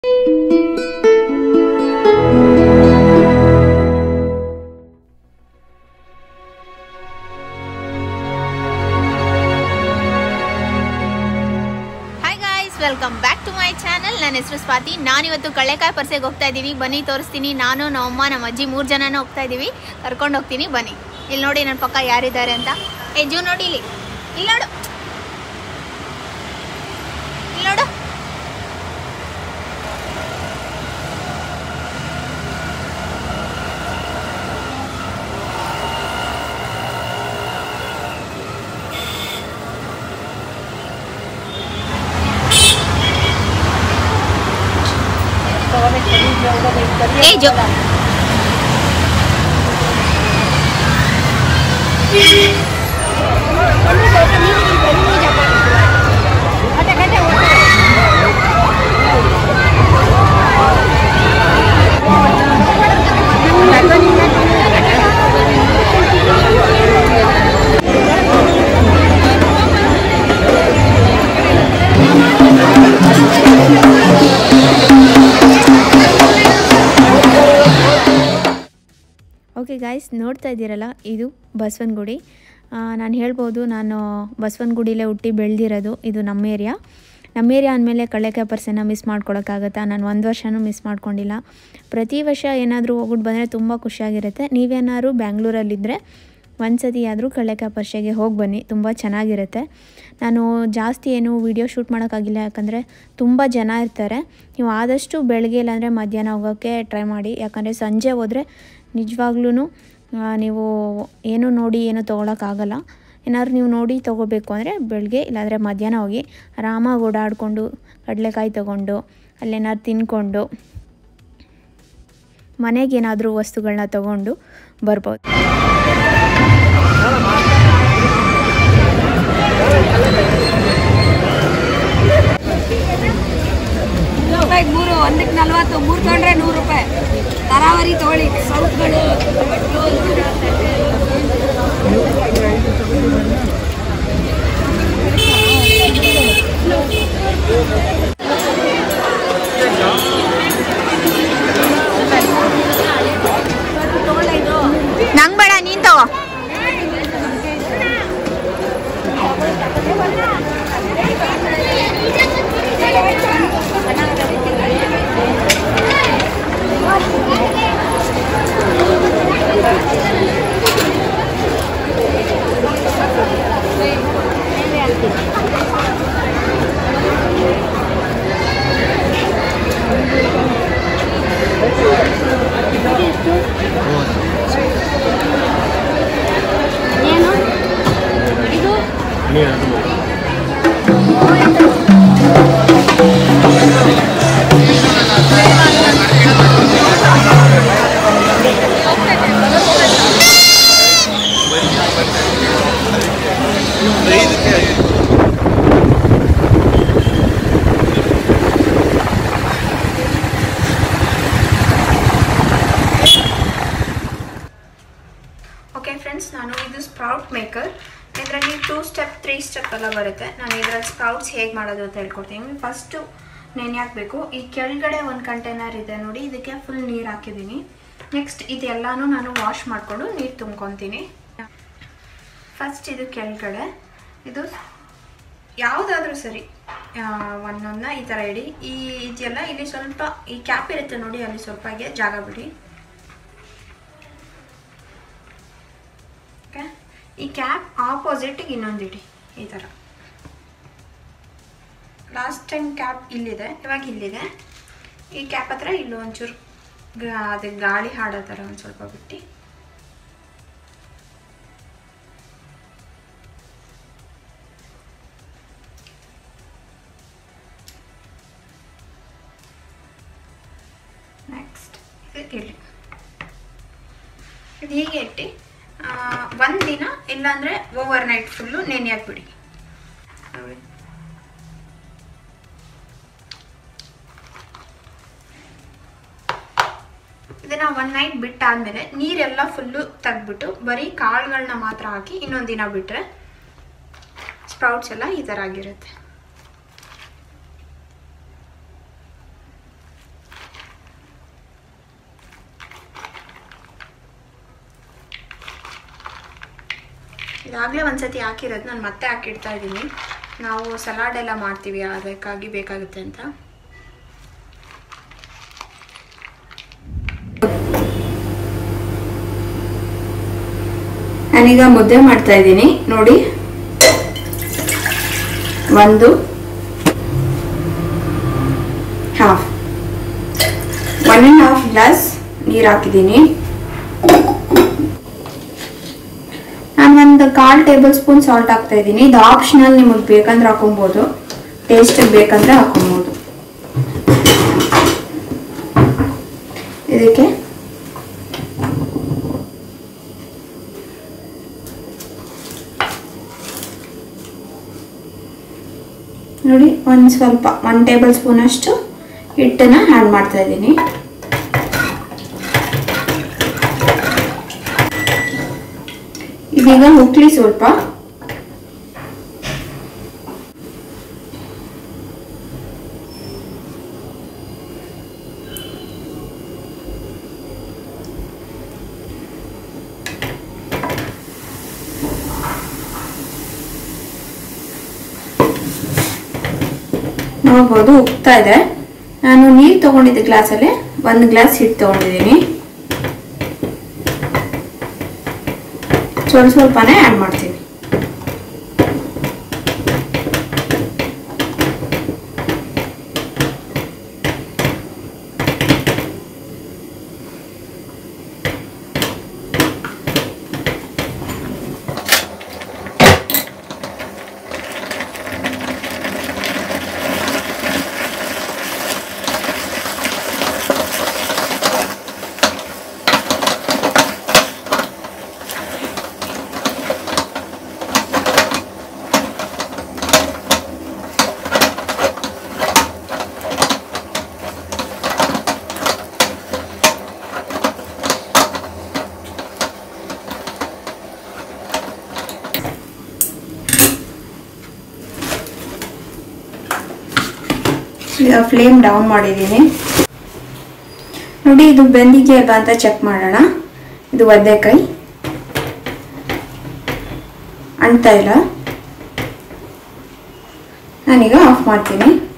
hi guys welcome back to my channel ನನ್ನ ಹೆಸರು ಸ್ವಾತಿ ನಾನಿವತ್ತು ಕಳ್ಳೆಕಾಯಿ ಪರ್ಸೆಗೆ ಹೋಗ್ತಾ ಇದ್ದೀನಿ ಬನ್ನಿ ತೋರಿಸ್ತೀನಿ ನಾನು ನಮ್ಮಮ್ಮ ನಮ್ಮ ಅಜ್ಜಿ ಮೂರು ಜನನೂ ಹೋಗ್ತಾ ಇದ್ದೀವಿ ಕರ್ಕೊಂಡು ಹೋಗ್ತೀನಿ ಬನ್ನಿ ಇಲ್ಲಿ ನೋಡಿ ನನ್ನ ಪಕ್ಕ ಯಾರಿದ್ದಾರೆ ಅಂತ ಏ ಜೂ ನೋಡಿ ಇಲ್ಲಿ ಇಲ್ಲಿ ನೋಡು ಇಲ್ಲಿ ನೋಡು ಏ ಜೋ ಓಕೆ ಗಾಯ್ಸ್ ನೋಡ್ತಾ ಇದ್ದೀರಲ್ಲ ಇದು ಬಸವನಗುಡಿ ನಾನು ಹೇಳ್ಬೋದು ನಾನು ಬಸವನಗುಡಿಲೇ ಹುಟ್ಟಿ ಬೆಳೆದಿರೋದು ಇದು ನಮ್ಮ ಏರಿಯಾ ನಮ್ಮ ಏರಿಯಾ ಅಂದಮೇಲೆ ಕಳ್ಳೆಕಾಯಿ ಪರ್ಸೆನ ಮಿಸ್ ಮಾಡ್ಕೊಳಕ್ಕಾಗತ್ತಾ ನಾನು ಒಂದು ವರ್ಷನೂ ಮಿಸ್ ಮಾಡ್ಕೊಂಡಿಲ್ಲ ಪ್ರತಿ ವರ್ಷ ಏನಾದರೂ ಹೋಗ್ಬಿಟ್ಟು ಬಂದರೆ ತುಂಬ ಖುಷಿಯಾಗಿರುತ್ತೆ ನೀವೇನಾದ್ರು ಬ್ಯಾಂಗ್ಳೂರಲ್ಲಿದ್ದರೆ ಒಂದು ಸತಿ ಆದರೂ ಕಳ್ಳೆಕಾಯಿ ಪರ್ಸೆಗೆ ಹೋಗಿ ಬನ್ನಿ ತುಂಬ ಚೆನ್ನಾಗಿರುತ್ತೆ ನಾನು ಜಾಸ್ತಿ ಏನು ವೀಡಿಯೋ ಶೂಟ್ ಮಾಡೋಕ್ಕಾಗಿಲ್ಲ ಯಾಕಂದರೆ ತುಂಬ ಜನ ಇರ್ತಾರೆ ನೀವು ಆದಷ್ಟು ಬೆಳಗ್ಗೆ ಇಲ್ಲಾಂದರೆ ಮಧ್ಯಾಹ್ನ ಹೋಗೋಕ್ಕೆ ಟ್ರೈ ಮಾಡಿ ಯಾಕಂದರೆ ಸಂಜೆ ಹೋದರೆ ನಿಜವಾಗ್ಲೂ ನೀವು ಏನು ನೋಡಿ ಏನು ತೊಗೊಳಕ್ಕಾಗಲ್ಲ ಏನಾದ್ರು ನೀವು ನೋಡಿ ತೊಗೋಬೇಕು ಅಂದರೆ ಬೆಳಗ್ಗೆ ಇಲ್ಲಾಂದರೆ ಮಧ್ಯಾಹ್ನ ಹೋಗಿ ಆರಾಮಾಗಿ ಓಡಾಡಿಕೊಂಡು ಕಡಲೆಕಾಯಿ ತೊಗೊಂಡು ಅಲ್ಲೇನಾದ್ರು ತಿನ್ಕೊಂಡು ಮನೆಗೇನಾದರೂ ವಸ್ತುಗಳನ್ನ ತೊಗೊಂಡು ಬರ್ಬೋದು ನೂರು ರೂಪಾಯಿಗೆ ಮೂರು ಒಂದಕ್ಕೆ ನಲ್ವತ್ತು ಮೂರು ತೊಗೊಂಡ್ರೆ ನೂರು ರೂಪಾಯಿ ತರಾವರಿ ತಗೊಳ್ಳಿ ಸೌತ್ಗಳು ನಂಗೆ ಬೇಡ ನೀನು ತಗೋ ಓಕೆ ಫ್ರೆಂಡ್ಸ್ ನಾನು ಇದು ಸ್ಪ್ರೌಟ್ ಮೇಕರ್ ಇದರಲ್ಲಿ ಟೂ ಸ್ಟೆಪ್ ತ್ರೀ ಸ್ಟೆಪ್ ಎಲ್ಲ ಬರುತ್ತೆ ನಾನು ಇದರಲ್ಲಿ ಸ್ಪ್ರೌಟ್ಸ್ ಹೇಗೆ ಮಾಡೋದು ಅಂತ ಹೇಳ್ಕೊಡ್ತೀನಿ ಫಸ್ಟು ನೆನೆ ಹಾಕಬೇಕು ಈ ಕೆಳಗಡೆ ಒಂದು ಕಂಟೈನರ್ ಇದೆ ನೋಡಿ ಇದಕ್ಕೆ ಫುಲ್ ನೀರು ಹಾಕಿದ್ದೀನಿ ನೆಕ್ಸ್ಟ್ ಇದೆಲ್ಲನೂ ನಾನು ವಾಶ್ ಮಾಡಿಕೊಂಡು ನೀರು ತುಂಬ್ಕೊತೀನಿ ಫಸ್ಟ್ ಇದು ಕೆಳಗಡೆ ಇದು ಯಾವುದಾದ್ರೂ ಸರಿ ಒಂದೊಂದನ್ನ ಈ ಥರ ಇಡಿ ಈ ಇದೆಲ್ಲ ಇಲ್ಲಿ ಸ್ವಲ್ಪ ಈ ಕ್ಯಾಪ್ ಇರುತ್ತೆ ನೋಡಿ ಅಲ್ಲಿ ಸ್ವಲ್ಪ ಹಾಗೆ ಜಾಗ ಬಿಡಿ ಓಕೆ ಈ ಕ್ಯಾಪ್ ಆಪೋಸಿಟಿಗೆ ಇನ್ನೊಂದಿಡಿ ಈ ಥರ ಲಾಸ್ಟ್ ಟೈಮ್ ಕ್ಯಾಪ್ ಇಲ್ಲಿದೆ ಇವಾಗ ಇಲ್ಲಿದೆ ಈ ಕ್ಯಾಪ್ ಹತ್ರ ಇಲ್ಲಿ ಒಂಚೂರು ಗಾ- ಅದಕ್ಕೆ ಗಾಳಿ ಹಾಡೋ ಥರ ಒಂದು ಸ್ವಲ್ಪ ಬಿಟ್ಟು ನೆಕ್ಸ್ಟ್ ಇದಕ್ಕೆ ಇಡಿ ಇದು ಹೀಗೆ ಇಟ್ಟು ಒಂದು ದಿನ ಇಲ್ಲಾಂದರೆ ಓವರ್ ನೈಟ್ ಫುಲ್ಲು ನೆನೆ ಹಾಕ್ಬಿಡಿ ನೋಡಿ ಇದನ್ನ ಒನ್ ನೈಟ್ ಬಿಟ್ಟಾದ್ಮೇಲೆ ನೀರೆಲ್ಲ ಫುಲ್ಲು ತೆಗ್ದ್ಬಿಟ್ಟು ಬರೀ ಕಾಳುಗಳನ್ನ ಮಾತ್ರ ಹಾಕಿ ಇನ್ನೊಂದು ದಿನ ಬಿಟ್ರೆ ಸ್ಪ್ರೌಟ್ಸ್ ಎಲ್ಲ ಈ ಥರ ಆಗಿರುತ್ತೆ ಇದಾಗಲೇ ಒಂದ್ಸತಿ ಹಾಕಿರೋದು ನಾನು ಮತ್ತೆ ಹಾಕಿಡ್ತಾ ಇದ್ದೀನಿ ನಾವು ಸಲಾಡ್ ಎಲ್ಲ ಮಾಡ್ತೀವಿ ಅದಕ್ಕಾಗಿ ಬೇಕಾಗುತ್ತೆ ಅಂತ ನಾನೀಗ ಮುದ್ದೆ ಮಾಡ್ತಾ ಇದ್ದೀನಿ ನೋಡಿ ಒಂದು half one and half glass ನೀರು ಹಾಕಿದ್ದೀನಿ ನಾನು ಒಂದು ಕಾಲು ಟೇಬಲ್ ಸ್ಪೂನ್ ಸಾಲ್ಟ್ ಹಾಕ್ತಾ ಇದ್ದೀನಿ ಇದು ಆಪ್ಷನಲ್ ನಿಮಗೆ ಬೇಕಂದ್ರೆ ಹಾಕೊಬೋದು ಟೇಸ್ಟ್ ಬೇಕಂದ್ರೆ ಹಾಕೊಬೋದು ಇದಕ್ಕೆ ನೋಡಿ ಒಂದು ಸ್ವಲ್ಪ ಒನ್ ಟೇಬಲ್ ಸ್ಪೂನ್ ಅಷ್ಟು ಹಿಟ್ಟನ್ನ ಆ್ಯಡ್ ಮಾಡ್ತಾ ಇದ್ದೀನಿ ಇದೀಗ ಉಕ್ಲಿ ಸ್ವಲ್ಪ ನೋಡ್ಬೋದು ಉಕ್ತಾ ಇದೆ ನಾನು ನೀರು ತಗೊಂಡಿದ್ದೆ ಗ್ಲಾಸಲ್ಲಿ ಒಂದು ಗ್ಲಾಸ್ ಹಿಟ್ಟು ತಗೊಂಡಿದ್ದೀನಿ ಸ್ವಲ್ಪ ಸ್ವಲ್ಪನೇ ಆ್ಯಡ್ ಮಾಡ್ತೀನಿ ಈಗ ಫ್ಲೇಮ್ ಡೌನ್ ಮಾಡಿದ್ದೀನಿ ನೋಡಿ ಇದು ಬೆಂದಿದೆಯಲ್ಲ ಅಂತ ಚೆಕ್ ಮಾಡೋಣ ಇದು ಒದ್ದೆಕಾಯಿ ಅಂಟ್ತಾ ಇಲ್ಲ ನಾನೀಗ ಆಫ್ ಮಾಡ್ತೀನಿ